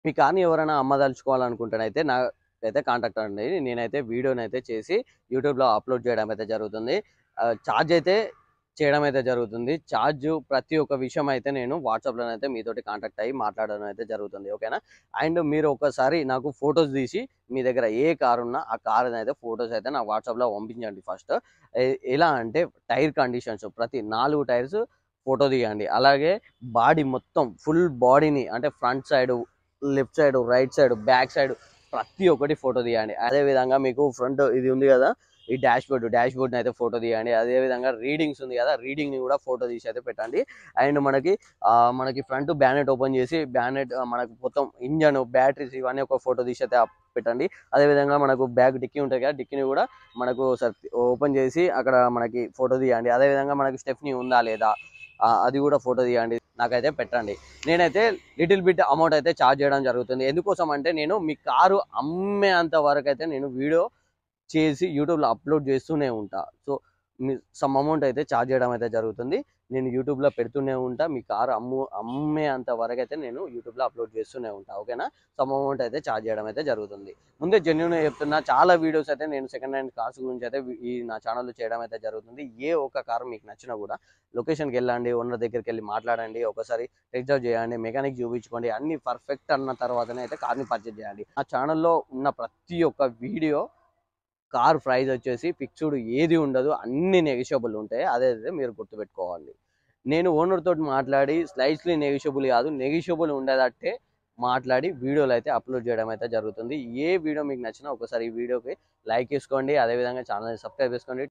మీ కార్ని ఎవరైనా అమ్మదలుచుకోవాలనుకుంటేనైతే నా అయితే కాంటాక్ట్ అండి నేనైతే వీడియోని అయితే చేసి యూట్యూబ్లో అప్లోడ్ చేయడం అయితే జరుగుతుంది ఛార్జ్ అయితే చేయడం అయితే జరుగుతుంది ఛార్జ్ ప్రతి ఒక్క విషయం అయితే నేను వాట్సాప్లో అయితే మీతోటి కాంటాక్ట్ అయ్యి మాట్లాడడం అయితే జరుగుతుంది ఓకేనా అండ్ మీరు ఒకసారి నాకు ఫొటోస్ తీసి మీ దగ్గర ఏ కార్ ఉన్నా ఆ కార్ అయితే ఫొటోస్ అయితే నాకు వాట్సాప్లో పంపించండి ఫస్ట్ ఎలా అంటే టైర్ కండిషన్స్ ప్రతి నాలుగు టైర్స్ ఫోటో తీయండి అలాగే బాడీ మొత్తం ఫుల్ బాడీని అంటే front side left side right side back side ప్రతి ఒక్కటి ఫోటో తీయండి అదే విధంగా మీకు ఫ్రంట్ ఇది ఉంది కదా ఈ డాష్ బోర్డ్ డాష్ బోర్డ్ అయితే ఫోటో తీయండి అదే విధంగా రీడింగ్స్ ఉంది కదా రీడింగ్ ని కూడా ఫోటో తీసి అయితే పెట్టండి అండ్ మనకి ఆ, మనకి ఫ్రంట్ బ్యానెట్ ఓపెన్ చేసి బ్యానెట్ మనకు మొత్తం ఇంజన్ బ్యాటరీస్ ఇవన్నీ ఒక ఫోటో తీసి అయితే పెట్టండి అదే విధంగా మనకు బ్యాగ్ డిక్కీ ఉంటుంది కదా డిక్కీని కూడా మనకు ఓపెన్ చేసి అక్కడ మనకి ఫోటో తీయండి అదే విధంగా మనకి స్టెఫ్నీ ఉందా లేదా ఆ, అది కూడా ఫోటో తీయండి నాకైతే పెట్టండి నేనైతే లిటిల్ బిట్ అమౌంట్ అయితే ఛార్జ్ చేయడం జరుగుతుంది ఎందుకోసం అంటే నేను మీ కారు అమ్మేంత వరకు అయితే నేను వీడియో చేసి యూట్యూబ్లో అప్లోడ్ చేస్తూనే ఉంటా సో మీ సమ్ అమౌంట్ అయితే ఛార్జ్ చేయడం అయితే జరుగుతుంది నేను యూట్యూబ్లో పెడుతూనే ఉంటా మీ కారు అమ్ము అమ్మేంత వరకు అయితే నేను యూట్యూబ్లో అప్లోడ్ చేస్తూనే ఉంటా ఓకేనా సమ్ అమౌంట్ అయితే ఛార్జ్ చేయడం అయితే జరుగుతుంది ముందే జెన్యున్ చెప్తున్నా చాలా వీడియోస్ అయితే నేను సెకండ్ హ్యాండ్ కార్స్ గురించి అయితే ఈ నా ఛానల్లో చేయడం అయితే జరుగుతుంది ఏ ఒక్క కారు మీకు నచ్చినా కూడా లొకేషన్కి వెళ్ళండి ఓనర్ దగ్గరికి వెళ్ళి మాట్లాడండి ఒకసారి టెస్ట్ డ్రైవ్ చేయండి మెకానిక్ చూపించుకోండి అన్ని పర్ఫెక్ట్ అన్న తర్వాతనే అయితే కార్ని పర్చేజ్ చేయండి ఆ ఛానల్లో ఉన్న ప్రతి ఒక్క వీడియో కార్ ప్రైస్ వచ్చేసి ఫిక్స్డ్ ఏది ఉండదు అన్ని నెగిషియబుల్ ఉంటాయి అదే అదే మీరు గుర్తుపెట్టుకోవాలి నేను ఓనర్ తోటి మాట్లాడి స్లైస్లీ నెగిషియబుల్ కాదు నెగిషియబుల్ ఉండేదట్టే మాట్లాడి వీడియోలు అయితే అప్లోడ్ చేయడం అయితే జరుగుతుంది ఏ వీడియో మీకు నచ్చినా ఒకసారి ఈ వీడియోకి లైక్ చేసుకోండి అదేవిధంగా ఛానల్ని సబ్స్క్రైబ్ చేసుకోండి